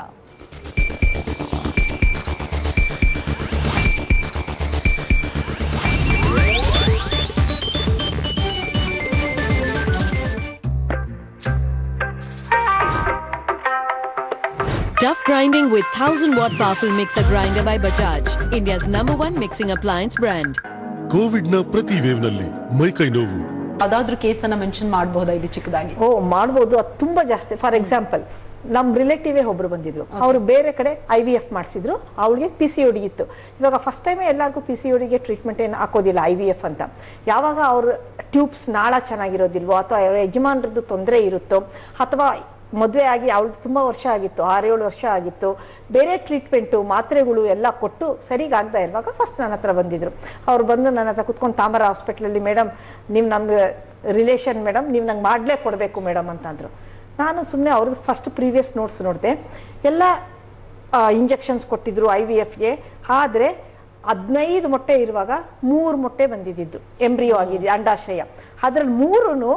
Tough grinding with 1000 watt powerful mixer grinder by Bajaj, India's number one mixing appliance brand. ಕೋವಿಡ್ನ ಪ್ರತಿ ವೇವ್ನಲ್ಲಿ ಮೈಕೈ ನೋವು ಯಾವ್ದಾದ್ರು ಕೇಸನ್ನ ಮೆನ್ಷನ್ ಮಾಡಬಹುದಾ ಇಲ್ಲಿ ಚಿಕ್ಕದಾಗಿ ಓ ಮಾಡ್ಬೋದು ಅದು ತುಂಬಾ ಜಾಸ್ತಿ ಫಾರ್ ಎಕ್ಸಾಂಪಲ್ ನಮ್ಮ ರಿಲೇಟಿವೇ ಒಬ್ರು ಬಂದಿದ್ರು ಅವರು ಬೇರೆ ಕಡೆ ಐ ವಿ ಎಫ್ ಮಾಡಿಸಿದ್ರು ಅವಳಿಗೆ ಪಿ ಸಿ ಒಡಿ ಇತ್ತು ಇವಾಗ ಫಸ್ಟ್ ಟೈಮೇ ಎಲ್ಲರಿಗೂ ಪಿ ಸಿ ಒಡಿಗೆ ಟ್ರೀಟ್ಮೆಂಟ್ ಏನು ಹಾಕೋದಿಲ್ಲ ಐ ವಿ ಎಫ್ ಅಂತ ಯಾವಾಗ ಅವ್ರ ಟ್ಯೂಬ್ಸ್ ನಾಳ ಚೆನ್ನಾಗಿರೋದಿಲ್ವೋ ಅಥವಾ ಅವ್ರ ಯಜಮಾನ್ರದ್ದು ತೊಂದರೆ ಇರುತ್ತೋ ಅಥವಾ ಮದುವೆ ಆಗಿ ಅವಳು ತುಂಬ ವರ್ಷ ಆಗಿತ್ತು ಆರೇಳು ವರ್ಷ ಆಗಿತ್ತು ಬೇರೆ ಟ್ರೀಟ್ಮೆಂಟು ಮಾತ್ರೆಗಳು ಎಲ್ಲ ಕೊಟ್ಟು ಸರಿಗಾಗ್ತಾ ಇರುವಾಗ ಫಸ್ಟ್ ನನ್ನ ಹತ್ರ ಬಂದಿದ್ರು ಅವ್ರು ಬಂದು ನನ್ನ ಹತ್ರ ಕುತ್ಕೊಂಡು ತಾಮರ ಹಾಸ್ಪಿಟ್ಲಲ್ಲಿ ಮೇಡಮ್ ನೀವು ನಮ್ಗೆ ರಿಲೇಷನ್ ಮೇಡಮ್ ನೀವು ನಂಗೆ ಮಾಡಲೇ ಕೊಡಬೇಕು ಮೇಡಮ್ ಅಂತಂದರು ನಾನು ಸುಮ್ಮನೆ ಅವ್ರದ್ದು ಫಸ್ಟ್ ಪ್ರೀವಿಯಸ್ ನೋಟ್ಸ್ ನೋಡಿದೆ ಎಲ್ಲ ಇಂಜೆಕ್ಷನ್ಸ್ ಕೊಟ್ಟಿದ್ರು ಐ ವಿ ಎಫ್ಗೆ ಆದರೆ ಹದಿನೈದು ಮೊಟ್ಟೆ ಇರುವಾಗ ಮೂರು ಮೊಟ್ಟೆ ಬಂದಿದ್ದು ಎಂಬ್ರಿಯೋ ಆಗಿದೆ ಅಂಡಾಶಯ ಅದ್ರಲ್ಲಿ ಮೂರೂ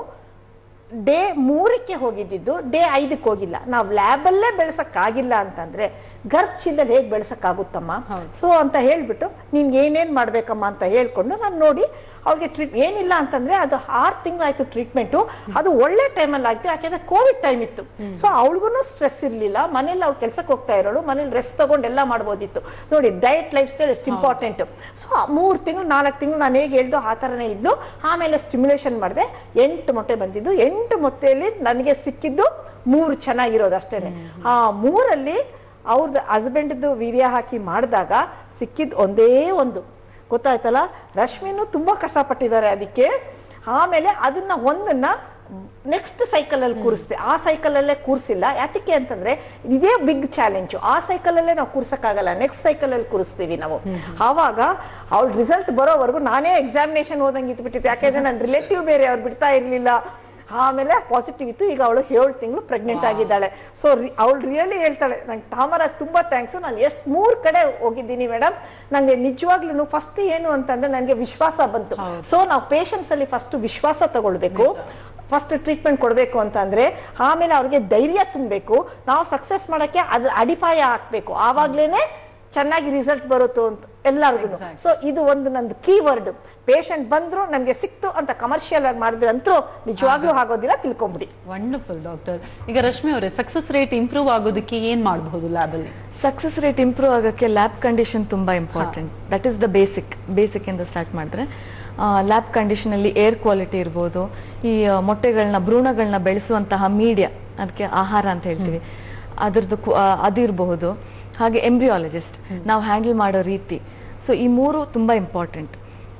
ಡೇ ಮೂರಕ್ಕೆ ಹೋಗಿದ್ದಿದ್ದು ಡೇ ಐದಕ್ಕೆ ಹೋಗಿಲ್ಲ ನಾವು ಲ್ಯಾಬಲ್ಲೇ ಬೆಳೆಸಕ್ಕಾಗಿಲ್ಲ ಅಂತಂದ್ರೆ ಗರ್ಭಚಿಂದಲ್ಲಿ ಹೇಗೆ ಬೆಳೆಸಕ್ಕಾಗುತ್ತಮ್ಮ ಸೊ ಅಂತ ಹೇಳ್ಬಿಟ್ಟು ನಿನ್ಗೆ ಏನೇನ್ ಮಾಡ್ಬೇಕಮ್ಮ ಅಂತ ಹೇಳ್ಕೊಂಡು ನಾನು ನೋಡಿ ಅವ್ರಿಗೆ ಟ್ರೀಟ್ ಏನಿಲ್ಲ ಅಂತಂದ್ರೆ ಅದು ಆರು ತಿಂಗಳಾಯ್ತು ಟ್ರೀಟ್ಮೆಂಟು ಅದು ಒಳ್ಳೆ ಟೈಮಲ್ಲಿ ಆಯ್ತು ಯಾಕೆಂದ್ರೆ ಕೋವಿಡ್ ಟೈಮ್ ಇತ್ತು ಸೊ ಅವಳಿಗೂ ಸ್ಟ್ರೆಸ್ ಇರಲಿಲ್ಲ ಮನೇಲಿ ಅವ್ಳು ಕೆಲ್ಸಕ್ಕೆ ಹೋಗ್ತಾ ಇರೋಳು ಮನೇಲಿ ರೆಸ್ಟ್ ತಗೊಂಡು ಎಲ್ಲ ಮಾಡ್ಬೋದಿತ್ತು ನೋಡಿ ಡಯಟ್ ಲೈಫ್ ಸ್ಟೈಲ್ ಎಷ್ಟು ಇಂಪಾರ್ಟೆಂಟ್ ಸೊ ಮೂರು ತಿಂಗಳು ನಾಲ್ಕು ತಿಂಗಳು ನಾನು ಹೇಗೆ ಹೇಳ್ದು ಆ ಥರನೇ ಇದ್ದು ಆಮೇಲೆ ಸ್ಟಿಮ್ಯುಲೇಷನ್ ಮಾಡಿದೆ ಎಂಟು ಮೊಟ್ಟೆ ಬಂದಿದ್ದು ಎಂಟು ಮೊಟ್ಟೆಯಲ್ಲಿ ನನಗೆ ಸಿಕ್ಕಿದ್ದು ಮೂರು ಚೆನ್ನಾಗಿರೋದು ಅಷ್ಟೇನೆ ಆ ಮೂರಲ್ಲಿ ಅವ್ರದ್ದು ಹಸ್ಬೆಂಡ್ದು ವೀರ್ಯ ಹಾಕಿ ಮಾಡಿದಾಗ ಸಿಕ್ಕಿದ್ದು ಒಂದೇ ಒಂದು ಗೊತ್ತಾಯ್ತಲ್ಲ ರಶ್ಮಿನೂ ತುಂಬಾ ಕಷ್ಟಪಟ್ಟಿದ್ದಾರೆ ಅದಕ್ಕೆ ಆಮೇಲೆ ಅದನ್ನ ಒಂದನ್ನ ನೆಕ್ಸ್ಟ್ ಸೈಕಲ್ ಅಲ್ಲಿ ಕೂರಿಸ್ದೆ ಆ ಸೈಕಲ್ ಅಲ್ಲೇ ಕೂರಿಸಿಲ್ಲ ಯಾತಕ್ಕೆ ಅಂತಂದ್ರೆ ಇದೇ ಬಿಗ್ ಚಾಲೆಂಜ್ ಆ ಸೈಕಲ್ ಅಲ್ಲೇ ನಾವು ಕೂರ್ಸಕ್ಕಾಗಲ್ಲ ನೆಕ್ಸ್ಟ್ ಸೈಕಲ್ ಅಲ್ಲಿ ಕೂರಿಸ್ತೀವಿ ನಾವು ಆವಾಗ ಅವಳ ರಿಸಲ್ಟ್ ಬರೋವರೆಗೂ ನಾನೇ ಎಕ್ಸಾಮಿನೇಷನ್ ಓದಂಗೆ ಇಟ್ಬಿಟ್ಟಿದ್ದೆ ಯಾಕೆಂದ್ರೆ ನನ್ನ ರಿಲೇಟಿವ್ ಬೇರೆ ಅವ್ರು ಬಿಡ್ತಾ ಇರ್ಲಿಲ್ಲ ಆಮೇಲೆ ಪಾಸಿಟಿವ್ ಇತ್ತು ಈಗ ಅವಳು ಏಳು ತಿಂಗಳು ಪ್ರೆಗ್ನೆಂಟ್ ಆಗಿದ್ದಾಳೆ ಸೊ ಅವಳು ರಿಯಲಿ ಹೇಳ್ತಾಳೆ ನಂಗೆ ತಾಮರಾಜ್ ತುಂಬಾ ಥ್ಯಾಂಕ್ಸು ನಾನು ಎಷ್ಟು ಮೂರ್ ಕಡೆ ಹೋಗಿದ್ದೀನಿ ಮೇಡಮ್ ನಂಗೆ ನಿಜವಾಗ್ಲೂ ಫಸ್ಟ್ ಏನು ಅಂತಂದ್ರೆ ನನಗೆ ವಿಶ್ವಾಸ ಬಂತು ಸೊ ನಾವು ಪೇಷಂಟ್ಸ್ ಅಲ್ಲಿ ಫಸ್ಟ್ ವಿಶ್ವಾಸ ತಗೊಳ್ಬೇಕು ಫಸ್ಟ್ ಟ್ರೀಟ್ಮೆಂಟ್ ಕೊಡಬೇಕು ಅಂತಂದ್ರೆ ಆಮೇಲೆ ಅವ್ರಿಗೆ ಧೈರ್ಯ ತುಂಬಬೇಕು ನಾವು ಸಕ್ಸಸ್ ಮಾಡಕ್ಕೆ ಅದ್ರ ಅಡಿಪಾಯ ಹಾಕ್ಬೇಕು ಆವಾಗ್ಲೇನೆ ಚೆನ್ನಾಗಿ ರಿಸಲ್ಟ್ ಬರುತ್ತೋ ಅಂತ ಎಲ್ಲರಿಗೂ ಸೊ ಇದು ಒಂದು ನಂದು ಕೀ ವರ್ಡ್ ಪೇಷಂಟ್ ಬಂದ್ರು ನಮ್ಗೆ ಸಿಕ್ತು ಅಂತ ಕಮರ್ಷಿಯಲ್ ಆಗಿ ಮಾಡಿದ್ರೆ ಅಂತೂ ನಿಜವಾಗ್ಲೂ ಆಗೋದಿಲ್ಲ ತಿಳ್ಕೊಂಬಿಡಿ ವಂಡರ್ಫುಲ್ ಡಾಕ್ಟರ್ ಈಗ ರಶ್ಮಿ ಅವರೇ ಸಕ್ಸಸ್ ರೇಟ್ ಇಂಪ್ರೂವ್ ಆಗೋದಕ್ಕೆ ಏನ್ ಮಾಡಬಹುದು ಲ್ಯಾಬ್ ಅಲ್ಲಿ ಸಕ್ಸಸ್ ರೇಟ್ ಇಂಪ್ರೂವ್ ಆಗೋಕ್ಕೆ ಲ್ಯಾಬ್ ಕಂಡೀಷನ್ ತುಂಬಾ important that is the basic basic ಇಂದ ಸ್ಟಾರ್ಟ್ ಮಾಡಿದ್ರೆ ಲ್ಯಾಬ್ ಕಂಡೀಷನಲ್ಲಿ ಏರ್ ಕ್ವಾಲಿಟಿ ಇರ್ಬೋದು ಈ ಆ, ಮೊಟ್ಟೆಗಳನ್ನ ಭ್ರೂಣಗಳನ್ನ ಬೆಳೆಸುವಂತಹ ಮೀಡಿಯಾ ಅದಕ್ಕೆ ಆಹಾರ ಅಂತ ಹೇಳ್ತೀವಿ ಅದ್ರದ್ದು ಕ್ವ- ಆ, ಅದಿರಬಹುದು ಹಾಗೆ ಎಂಬ್ರಿಯಾಲಜಿಸ್ಟ್ ನಾವು ಹ್ಯಾಂಡಲ್ ಮಾಡೋ ರೀತಿ ಸೊ ಈ ಮೂರು ತುಂಬಾ ಇಂಪಾರ್ಟೆಂಟ್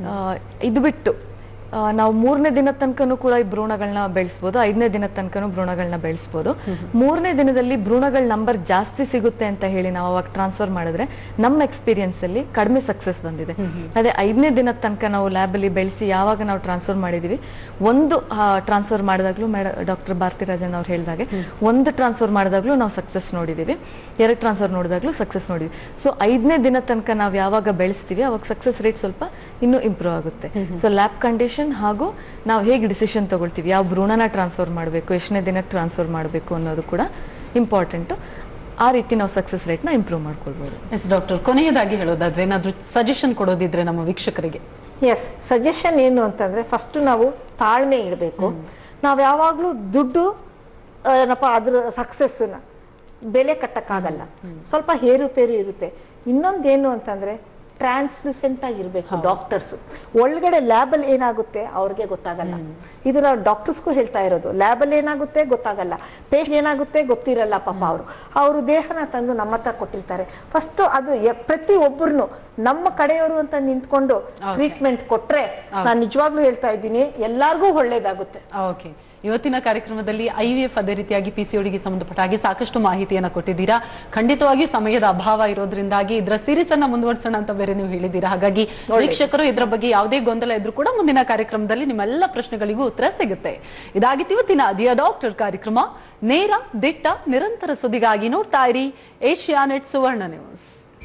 ಇದು ಬಿಟ್ಟು ಆ, ನಾವು ಮೂರನೇ ದಿನ ತನಕನೂ ಕೂಡ ಈ ಭ್ರೂಣಗಳನ್ನ ಬೆಳೆಸ್ಬೋದು ಐದನೇ ದಿನ ತನಕನೂ ಭ್ರೂಣಗಳನ್ನ ಬೆಳೆಸ್ಬೋದು ಮೂರನೇ ದಿನದಲ್ಲಿ ಭ್ರೂಣಗಳ ನಂಬರ್ ಜಾಸ್ತಿ ಸಿಗುತ್ತೆ ಅಂತ ಹೇಳಿ ನಾವು ಅವಾಗ ಟ್ರಾನ್ಸ್ಫರ್ ಮಾಡಿದ್ರೆ ನಮ್ಮ ಎಕ್ಸ್ಪೀರಿಯನ್ಸ್ ಅಲ್ಲಿ ಕಡಿಮೆ ಸಕ್ಸಸ್ ಬಂದಿದೆ ಅದೇ ಐದನೇ ದಿನದ ತನಕ ನಾವು ಲ್ಯಾಬ್ ಅಲ್ಲಿ ಬೆಳೆಸಿ ಯಾವಾಗ ನಾವು ಟ್ರಾನ್ಸ್ಫರ್ ಮಾಡಿದೀವಿ ಒಂದು ಟ್ರಾನ್ಸ್ಫರ್ ಮಾಡಿದಾಗ್ಲೂ ಮೇಡ ಡಾಕ್ಟರ್ ಭಾರತಿ ರಾಜನ್ ಅವ್ರು ಹೇಳಿದಾಗೆ ಒಂದು ಟ್ರಾನ್ಸ್ಫರ್ ಮಾಡಿದಾಗ್ಲೂ ನಾವು ಸಕ್ಸಸ್ ನೋಡಿದೀವಿ ಎರಡು ಟ್ರಾನ್ಸ್ಫರ್ ನೋಡಿದಾಗ್ಲೂ ಸಕ್ಸಸ್ ನೋಡಿದ್ವಿ ಸೊ ಐದನೇ ದಿನ ತನಕ ನಾವು ಯಾವಾಗ ಬೆಳೆಸ್ತೀವಿ ಅವಾಗ ಸಕ್ಸಸ್ ರೇಟ್ ಸ್ವಲ್ಪ ಇನ್ನೂ ಇಂಪ್ರೂವ್ ಆಗುತ್ತೆ ಸೊ ಲ್ಯಾಬ್ ಕಂಡೀಷನ್ ಹಾಗೂ ನಾವು ಹೇಗೆ ಡಿಸಿಷನ್ ತಗೊಳ್ತೀವಿ ಯಾವ ಭ್ರೂಣನ ಟ್ರಾನ್ಸ್ಫರ್ ಮಾಡಬೇಕು ಎಷ್ಟನೇ ದಿನಕ್ಕೆ ಟ್ರಾನ್ಸ್ಫರ್ ಮಾಡಬೇಕು ಅನ್ನೋದು ಕೂಡ ಇಂಪಾರ್ಟೆಂಟು ಆ ರೀತಿ ನಾವು ಸಕ್ಸಸ್ ರೇಟ್ನ ಇಂಪ್ರೂವ್ ಮಾಡ್ಕೊಳ್ಬೋದು ಎಸ್ ಡಾಕ್ಟರ್ ಕೊನೆಯದಾಗಿ ಹೇಳೋದಾದ್ರೆ ಏನಾದ್ರೂ ಸಜೆಷನ್ ಕೊಡೋದಿದ್ರೆ ನಮ್ಮ ವೀಕ್ಷಕರಿಗೆ ಎಸ್ ಸಜೆಷನ್ ಏನು ಅಂತಂದ್ರೆ ಫಸ್ಟ್ ನಾವು ತಾಳ್ಮೆ ಇಡಬೇಕು ನಾವು ಯಾವಾಗಲೂ ದುಡ್ಡು ಆ, ಏನಪ್ಪ ಅದ್ರ ಸಕ್ಸಸ್ನ ಬೆಲೆ ಕಟ್ಟಕ್ಕಾಗಲ್ಲ ಸ್ವಲ್ಪ ಹೇರುಪೇರು ಇರುತ್ತೆ ಇನ್ನೊಂದೇನು ಅಂತಂದ್ರೆ ಟ್ರಾನ್ಸ್ಲೂಸೆಂಟ್ ಆಗಿರ್ಬೇಕು ಡಾಕ್ಟರ್ಸ್ ಒಳಗಡೆ ಲ್ಯಾಬಲ್ ಏನಾಗುತ್ತೆ ಅವ್ರಿಗೆ ಗೊತ್ತಾಗಲ್ಲ ಇದು ನಾವು ಡಾಕ್ಟರ್ಸ್ಗೂ ಹೇಳ್ತಾ ಇರೋದು ಲ್ಯಾಬಲ್ ಏನಾಗುತ್ತೆ ಗೊತ್ತಾಗಲ್ಲ ಪೇಷಂಟ್ ಏನಾಗುತ್ತೆ ಗೊತ್ತಿರಲ್ಲ ಪಾಪ ಅವರು ಅವರು ದೇಹನ ತಂದು ನಮ್ಮ ಹತ್ರ ಕೊಟ್ಟಿರ್ತಾರೆ ಫಸ್ಟ್ ಅದು ಎ- ಪ್ರತಿ ಒಬ್ಬರು ನಮ್ಮ ಕಡೆಯವರು ಅಂತ ನಿಂತ್ಕೊಂಡು ಟ್ರೀಟ್ಮೆಂಟ್ ಕೊಟ್ರೆ ನಾನು ನಿಜವಾಗ್ಲೂ ಹೇಳ್ತಾ ಇದ್ದೀನಿ ಎಲ್ಲಾರ್ಗೂ ಒಳ್ಳೇದಾಗುತ್ತೆ ಓಕೆ ಇವತ್ತಿನ ಕಾರ್ಯಕ್ರಮದಲ್ಲಿ ಐ ವಿ ಎಫ್ ಅದೇ ರೀತಿಯಾಗಿ ಪಿ ಸಿ ಗೆ ಸಂಬಂಧಪಟ್ಟ ಹಾಗೆ ಸಾಕಷ್ಟು ಮಾಹಿತಿಯನ್ನ ಕೊಟ್ಟಿದ್ದೀರಾ ಖಂಡಿತವಾಗಿಯೂ ಸಮಯದ ಅಭಾವ ಇರೋದ್ರಿಂದಾಗಿ ಇದರ ಸೀರೀಸ್ ಅನ್ನ ಮುಂದುವರ್ಸೋಣ ಅಂತ ಬೇರೆ ನೀವು ಹೇಳಿದ್ದೀರಾ ಹಾಗಾಗಿ ವೀಕ್ಷಕರು ಇದರ ಬಗ್ಗೆ ಯಾವುದೇ ಗೊಂದಲ ಇದ್ರೂ ಕೂಡ ಮುಂದಿನ ಕಾರ್ಯಕ್ರಮದಲ್ಲಿ ನಿಮ್ಮೆಲ್ಲ ಪ್ರಶ್ನೆಗಳಿಗೂ ಉತ್ತರ ಸಿಗುತ್ತೆ ಇದಾಗಿತ್ತು ಇವತ್ತಿನ ದಿಯ ಡಾಕ್ಟರ್ ಕಾರ್ಯಕ್ರಮ ನೇರ ದಿಟ್ಟ ನಿರಂತರ ಸುದ್ದಿಗಾಗಿ ನೋಡ್ತಾ ಇರಿ ಏಷ್ಯಾ ನೆಟ್ ಸುವರ್ಣ ನ್ಯೂಸ್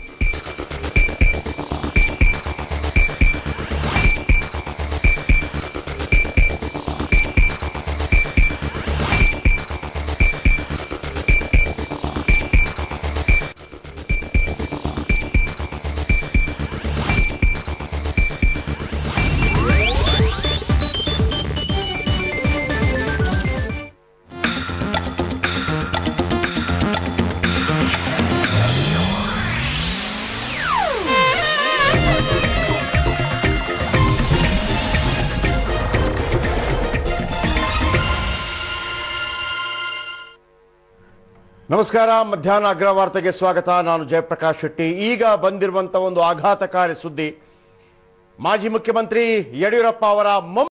ನಮಸ್ಕಾರ ಮಧ್ಯಾಹ್ನ ಅಗ್ರವಾರ್ತೆಗೆ ಸ್ವಾಗತ ನಾನು ಜಯಪ್ರಕಾಶ್ ಶೆಟ್ಟಿ ಈಗ ಬಂದಿರುವಂತ ಒಂದು ಆಘಾತಕಾರಿ ಸುದ್ದಿ ಮಾಜಿ ಮುಖ್ಯಮಂತ್ರಿ ಯಡಿಯೂರಪ್ಪ ಅವರ ಮೊಮ್ಮ